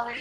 கர்த்தாவே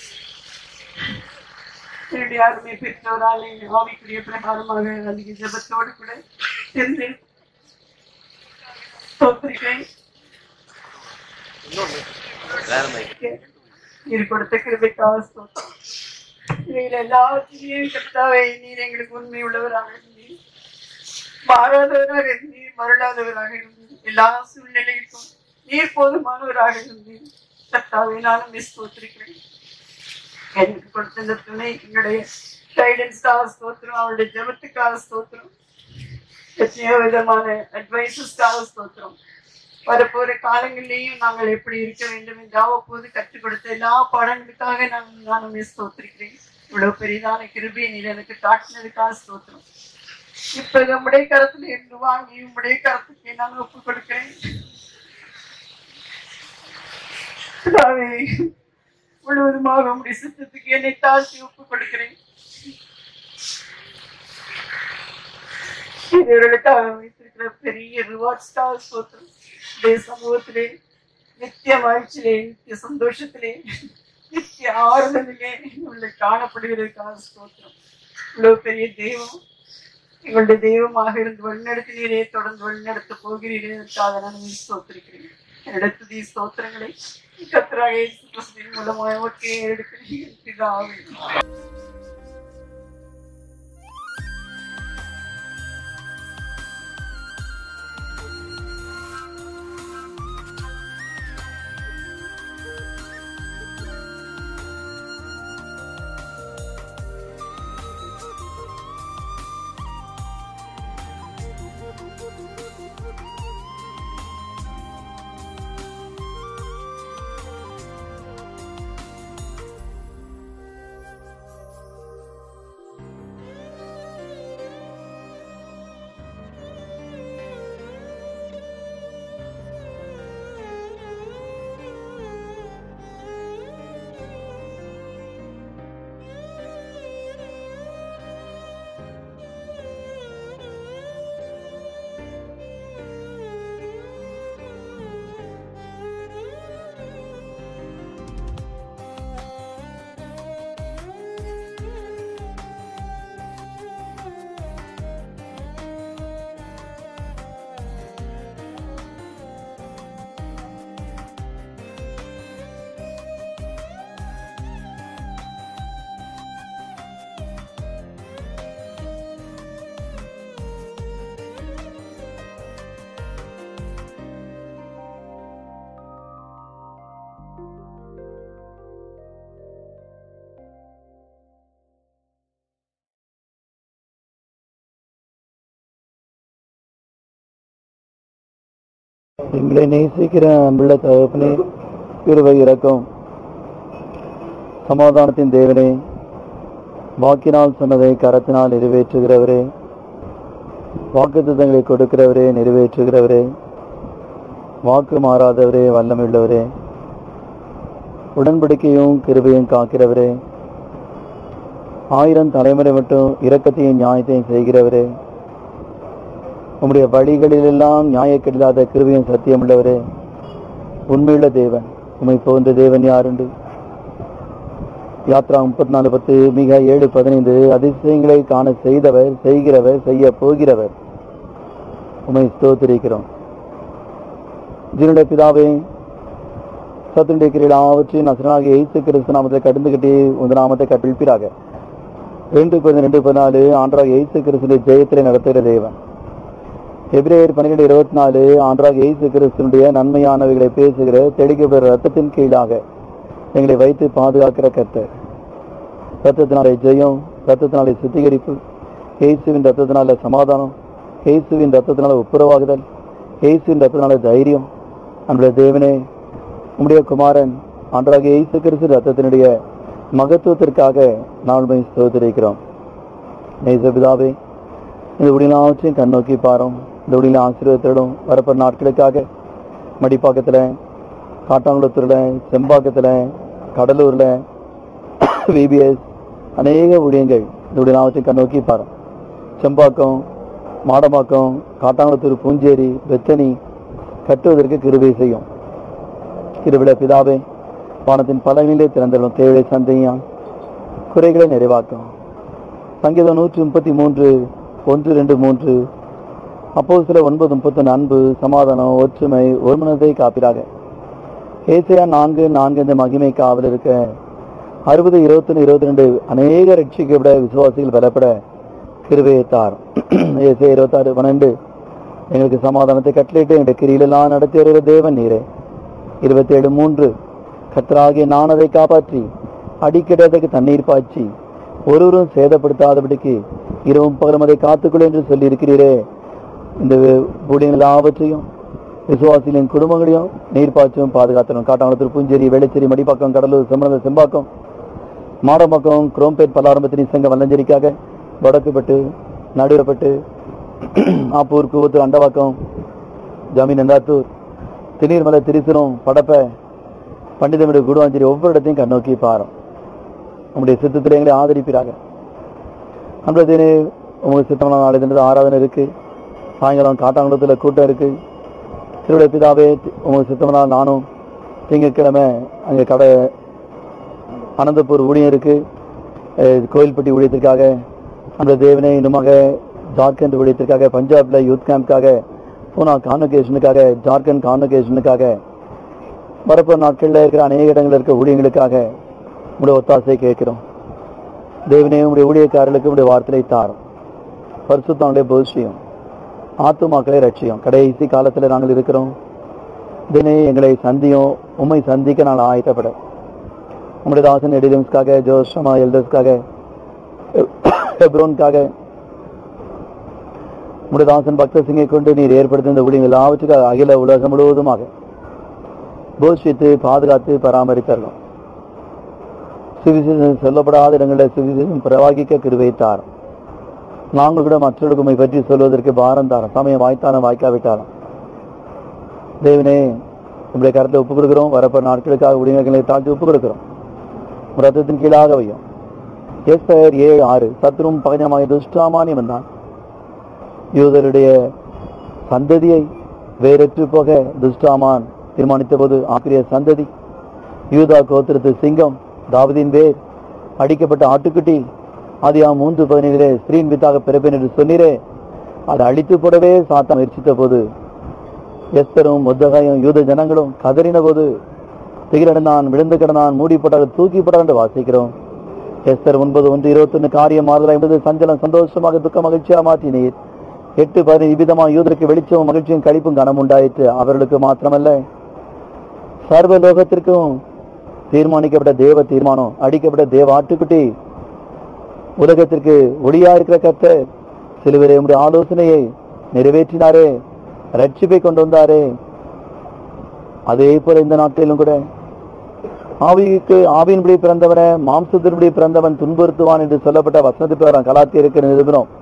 என்னுடைய அருமை பெற்றோராலே ஆவிக்குரிய பிரகாரமாக அதிக ஜபத்தோடு கூட இருந்து ஸ்தோத்திரிக்கிறேன் வேற மைக் நீர் கொடுத்த கிருபைக்காக ஸ்தோத்திரம் இவைகள் எல்லாவற்றையும் கர்த்தாவே நீர் எங்களுக்கு உண்மை உள்ளவராக இருந்தீர் மாறாதவராக இருந்தீர் மருளாதவராக இருந்தீர் எல்லா சூழ்நிலைக்கும் நீர் போதுமானவராக இருந்தீர் கர்த்தாவே நானும் ஸ்தோத்திரிக்கிறேன் எனக்கு கொடுத்த இந்த துணை எங்களுடைய கைடன்ஸ்க்காக ஸ்தோத்திரம் அவருடைய ஜபத்துக்காக ஸ்தோத்திரம் எத்தனையோ விதமான அட்வைசஸ்க்காக ஸ்தோத்திரம் வரப்போற காலங்களிலேயும் நாங்கள் எப்படி இருக்க வேண்டும் என்று அவ்வப்போது கற்றுக் கொடுத்த எல்லா பாடங்களுக்காக நான் நானும் ஸ்தோத்திரிக்கிறேன் இவ்வளவு பெரிதான கிருபியை நீர் எனக்கு காட்டினதுக்காக ஸ்தோத்திரம் இப்ப நம்முடைய கரத்துல இருந்து வாங்கி உம்முடைய கரத்துக்கு நான் ஒப்பு கொடுக்கிறேன் கர்த்தாவே, முழுவதுமாக உம்முடைய சித்தத்துக்கு என்னை தாழ்த்தி ஒப்பு கொடுக்கிறேன் இவர்களுக்காக வைத்திருக்கிற பெரிய ரிவார்ட்ஸ்க்காக ஸ்தோத்திரம் இந்த சமூகத்திலே நித்திய மகிழ்ச்சியிலே நித்திய சந்தோஷத்திலே நித்திய ஆறுதலிலே இவர்கள் காணப்படுகிறதுக்காக ஸ்தோத்திரம் இவ்வளவு பெரிய தெய்வம் எங்களுடைய தெய்வமாக இருந்து வழிநடத்தினீரே தொடர்ந்து வழிநடத்த போகிறீரே அதற்காக நான் உம்மை ஸ்தோத்திரிக்கிறேன் எடுத்து தீ ஸ்தோத்திரங்களை கத்தராக இயேசு கிறிஸ்துவின் மூலமாக ஒட்டே எடுக்கிறீர்கள் பிதாவே எங்களை நேசிக்கிற அன்புள்ள தகப்பனே கிருபை இறக்கும் சமாதானத்தின் தேவனே வாக்கினால் சொன்னதை கரத்தினால் நிறைவேற்றுகிறவரே வாக்குத்தத்தங்களை கொடுக்கிறவரே நிறைவேற்றுகிறவரே வாக்கு மாறாதவரே வல்லமையுள்ளவரே உடன்படிக்கையும் கிருபையும் காக்கிறவரே ஆயிரம் தலைமுறை மட்டும் இரக்கத்தையும் நியாயத்தையும் செய்கிறவரே உம்முடைய வழிகளிலெல்லாம் நியாயக்கெல்லாத கிருபையும் சத்தியம் உள்ளவரே உண்மையுள்ள தேவன் உம்மை போன்ற தேவன் யாருண்டு யாத்ரா முப்பத்தி நாலு பத்து மிக ஏழு பதினைந்து அதிசயங்களை காண செய்தவர் செய்கிறவர் செய்ய போகிறவர் உம்மை ஸ்தோத்திரிக்கிறோம் ஜீனுடைய பிதாவே சத்துடைய கிரீடாவற்றையும் நசனாக இயேசு கிறிஸ்து நாமத்தை கடந்துகிட்டே உந்த நாமத்தை கற்பிப்பாராக ரெண்டு பதினெண்டு ரெண்டு பதினாலு ஆண்டாக இயேசு கிறிஸ்துடைய ஜெயத்திலே நடத்துகிற தேவன் எபிரேயர் பன்னிரெண்டு இருபத்தி நாலு ஆண்டாக இயேசு கிறிஸ்துனுடைய நன்மையானவைகளை பேசுகிற தெளிக்கப்படுற ரத்தத்தின் கீழாக எங்களை வைத்து பாதுகாக்கிற கர்த்தர் ரத்தத்தினாலே ஜெயம் ரத்தத்தினாலே சுத்திகரிப்பு இயேசுவின் ரத்தத்தினால சமாதானம் இயேசுவின் ரத்தத்தினால ஒப்புரவாகுதல் இயேசுவின் ரத்தத்தினால தைரியம் நம்முடைய தேவனே உம்முடைய குமாரன் ஆண்டாக இயேசு கிறிஸ்து ரத்தத்தினுடைய மகத்துவத்திற்காக நான் உண்மை ஸ்தோத்திரிக்கிறோம் நேசபிதாவே இந்த உடலாவற்றையும் கண்ணோக்கி பாரோம் இந்த உடல ஆசீர்வாதத்திலும் வரப்போற நாட்களுக்காக மடிப்பாக்கத்தில் காட்டாங்குளத்தூரில் செம்பாக்கத்தில் கடலூரில் விபிஎஸ் அநேக ஊழியங்கள் இந்த உடலாவற்றையும் கண்ணோக்கி பாரோம் செம்பாக்கம் மாடமாக்கம் காட்டாங்குளத்தூர் பூஞ்சேரி பெத்தனி கட்டுவதற்கு கிருபை செய்யும் கிருபிட பிதாவே வானத்தின் பலனிலே திறந்தரும் தேவையை சந்தையா குறைகளை நிறைவாக்கும் சங்கீதம் நூற்றி முப்பத்தி மூன்று ஒன்று ரெண்டு மூன்று அப்போ சில ஒன்பது முப்பத்தி அன்பு சமாதானம் ஒற்றுமை ஒருமனத்தை காப்பிடாக ஏசையா நான்கு நான்கு இந்த மகிமை காவல் இருக்க அறுபது இருபத்தொன்று இருபத்தி ரெண்டு அநேக ரட்சிக்கப்பட விசுவாசிகள் பலப்பட கிருபையை தார் ஏசையா இருபத்தாறு பன்னெண்டு எங்களுக்கு சமாதானத்தை கட்டளையிட்டு எங்களுடைய கிரியிலெல்லாம் நடத்தி வருகிற தேவன் நீரே இருபத்தி ஏழு மூன்று கத்தராகிய நான் அதை காப்பாற்றி அடிக்கிடத்துக்கு தண்ணீர் பாய்ச்சி ஒருவரும் சேதப்படுத்தாதபடிக்கு இரவும் பகலும் அதை காத்துக்கொள் என்று சொல்லியிருக்கிறீரே இந்த ஊழியங்கள் எல்லாவற்றையும் விசுவாசிகளின் குடும்பங்களையும் நீர் பாய்ச்சும் பாதுகாத்தணும் காட்டாங்குளத்தூர் புஞ்சேரி வேளச்சேரி மடிப்பாக்கம் கடலூர் செம்மனத செம்பாக்கம் மாடம்பாக்கம் குரோம்பேட் பல்லாரம்பத்தினி சங்கம் வல்லஞ்சேரிக்காக வடக்குப்பட்டு நடுவப்பட்டு ஆப்பூர் கூவத்தூர் அண்டவாக்கம் ஜமீன் நந்தாத்தூர் திணீர்மலை திரிசனம் படப்பை பண்டிதமிடு குடுவாஞ்சேரி ஒவ்வொரு இடத்தையும் கண்ணோக்கி பாரும் உங்களுடைய சித்தத்தில் எங்களை ஆதரிப்பீராக அன்பதினே உங்களுக்கு சித்தமான நாளை தினத்து ஆராதனை இருக்கு சாயங்காலம் காட்டாங்குளத்தில் கூட்டம் இருக்கு திருவிட பிதாவே உங்களுக்கு சித்தமான நானும் திங்கட்கிழமை அங்கே கடை அனந்தபூர் ஊழியம் இருக்கு அஹ் கோயில்பட்டி ஊழியத்திற்காக அந்த தேவனை இன்னுமாக ஜார்க்கண்ட் ஊழியத்திற்காக பஞ்சாப்ல யூத் கேம்ப்காக பூனா கான்வகேஷனுக்காக ஜார்க்கண்ட் கான்வகேஷனுக்காக வரப்போற நாட்களில் இருக்கிற அநேக இடங்களில் இருக்க ஊழியங்களுக்காக உங்களுடைய ஒத்தாசை கேட்கிறோம் தேவனே உங்களுடைய ஊழியக்காரர்களுக்கு உங்களுடைய வார்த்தையை தாரும் பரிசுத்தனுடைய பவிஷ்யம் ஆத்துமாக்களை ரட்சியும் கடைசி காலத்தில் நாங்கள் இருக்கிறோம் தினே எங்களை சந்தியும் உண்மை சந்திக்க நாங்கள் ஆயத்தப்பட உங்களுடைய தாசன் எடிலிம்ஸ்க்காக ஜோஷமா எல்டர்ஸ்க்காக ஹெப்ரோன்காக உங்களுடைய தாசன் பக்த சிங்கை கொண்டு நீர் ஏற்படுத்திய இந்த ஊழியங்கள் எல்லாவற்றுக்காக அகில உலகம் முழுவதுமாக போஷித்து பாதுகாத்து பராமரித்தரலாம் சுவிசேஷம் சொல்லப்படாத இடங்களில் சுவிசேஷம் பிரவாகிக்க கிருவைத்தார் நாங்கள் கூட மற்றவர்களுக்கு உம்மை பற்றி சொல்வதற்கு பாரம் தாரம் சமயம் வாய்த்தாலும் வாய்க்காவிட்டாலும் தேவனே உங்களுடைய கருத்தை ஒப்புக் கொடுக்கிறோம் வரப்ப நாட்களுக்காக உடைமைகளை தாழ்த்தி ஒப்புக் கொடுக்கிறோம் உம் ரத்தத்தின் கீழாக வையும் எஸ்பயர் ஏழு ஆறு சத்ரும் பகஞ்சமாய் துஷ்டாமானி வந்தான் யூதருடைய சந்ததியை வேறற்று போக துஷ்டாமான் தீர்மானித்த போது ஆக்கிரிய சந்ததி யூதா கோத்திரத்து சிங்கம் தாவதின் வேர் அடிக்கப்பட்ட ஆட்டுக்குட்டி ஆதியா மூன்று பதினேழிலே ஸ்திரீன் வித்தாக பிறப்பேன் என்று சொன்னீரே அதை அழித்து போடவே சாத்தான் முயற்சித்த போது எஸ்தரும் முத்தகாயும் யூத ஜனங்களும் கதறின போது திகிலடைந்தான் விழுந்து கிடந்தான் மூடி போட்டால் தூக்கி போட்டால் என்று வாசிக்கிறோம் எஸ்தர் ஒன்பது ஒன்று இருபத்தொன்னு காரியம் மாறுதல் என்பது சஞ்சலம் சந்தோஷமாக துக்க மகிழ்ச்சியாக மாற்றினீர் எட்டு பதினைந்து விதமாக யூதருக்கு வெளிச்சமும் மகிழ்ச்சியும் கழிப்பும் கனம் உண்டாயிற்று அவர்களுக்கு மாத்திரமல்ல சர்வ லோகத்திற்கும் தீர்மானிக்கப்பட்ட தேவ தீர்மானம் அடிக்கப்பட்ட தேவ ஆட்டுக்குட்டி உலகத்திற்கு ஒளியா இருக்கிற கர்த்தர் சிலுவிலே உடைய ஆலோசனையை நிறைவேற்றினாரே ரட்சிப்பை கொண்டு வந்தாரே அதே போல இந்த நாட்டிலும் கூட ஆவிக்கு ஆவியின்படி பிறந்தவன மாம்சத்தின்படி பிறந்தவன் துன்புறுத்துவான் என்று சொல்லப்பட்ட வசனத்துக்கு வர கலாத்தியருக்கு நிறுவனம்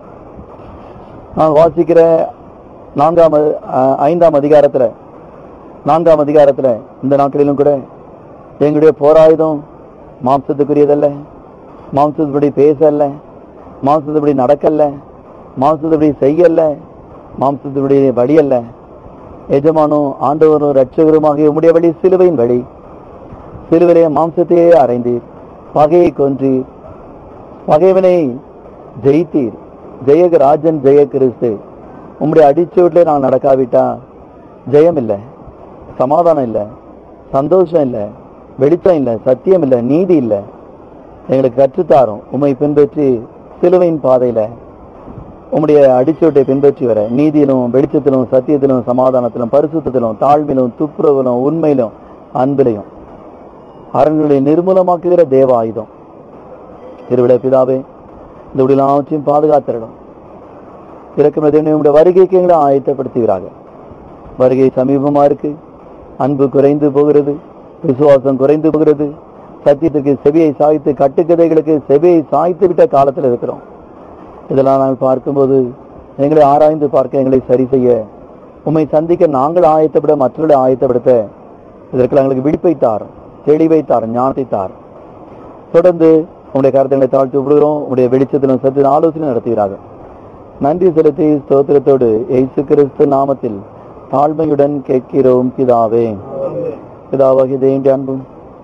நான் வாசிக்கிற நான்காம் அ- அ- ஐந்தாம் அதிகாரத்துல நான்காம் அதிகாரத்துல இந்த நாட்களிலும் கூட எங்களுடைய போராயுதம் மாம்சத்துக்குரியதல்ல மாம்சத்துப்படி பேசல மாம்சத்துப்படி நடக்கல மாம்சத்துப்படி செய்யல மாம்சத்துப்படி வழியல்ல எஜமானும் ஆண்டவரும் ரட்சகருமாக உம்முடைய வழி சிலுவையின் வழி சிலுவிலே மாம்சத்தையே அறைந்தீர் பகையை கொன்றீர் பகைவனை ஜெயித்தீர் ஜெயக ராஜன் ஜெய கிறிஸ்து உம்முடைய அடிச்சோட்டில் நான் நடக்காவிட்டா ஜெயம் இல்லை சமாதானம் இல்லை சந்தோஷம் இல்லை வெளிச்சம் இல்லை சத்தியம் இல்லை நீதி இல்லை எங்களுக்கு கற்றுத்தாரும் உம்மை பின்பற்றி சிலுவையின் பாதையில உம்முடைய அடிச்சோட்டை பின்பற்றி வர நீதியிலும் வெளிச்சத்திலும் சத்தியத்திலும் சமாதானத்திலும் பரிசுத்தத்திலும் தாழ்விலும் துப்புரவிலும் உண்மையிலும் அன்பிலையும் அரண்களை நிர்மூலமாக்குகிற தேவ ஆயுதம் திருவிட பிதாவே இந்த உடலாவற்றையும் பாதுகாத்திரணும் இறக்கும் உடைய வருகைக்கு எங்களை ஆயத்தப்படுத்துகிறாங்க வருகை சமீபமா இருக்கு அன்பு குறைந்து போகிறது விசுவாசம் குறைந்து போகிறது சத்தியத்துக்கு செவியை சாய்த்து கட்டுக்கதைகளுக்கு செவியை சாய்த்து விட்ட காலத்தில் இருக்கிறோம் இதெல்லாம் நாங்கள் பார்க்கும்போது எங்களை ஆராய்ந்து பார்க்க எங்களை சரி செய்ய உம்மை சந்திக்க நாங்கள் ஆயத்தப்பட மற்றவர்களை ஆயத்தப்படுத்த இதற்கு எங்களுக்கு விழிப்பை தாரும் தெளிவை தாரும் ஞானத்தை தாரும் தொடர்ந்து உங்களுடைய கருத்துக்களை தாழ்த்தி விடுகிறோம் உங்களுடைய வெளிச்சத்திலும் சற்று ஆலோசனை நடத்துகிறார்கள் நன்றி செலுத்தி ஸ்தோத்திரத்தோடு இயேசு கிறிஸ்து நாமத்தில் தாழ்மையுடன் கேட்கிறோம் பிதாவே பிதாவாகிய தேவனுடைய அன்பும்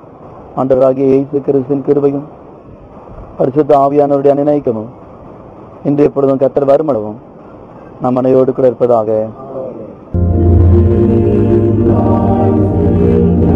ஆண்டவராகிய இயேசு கிறிஸ்தின் கிருபையும் பரிசுத்த ஆவியானவருடைய அநிநயிக்கமும் இன்று எப்பொழுதும் கத்தர் வருமளவும் நம் அனையோடு கூட இருப்பதாக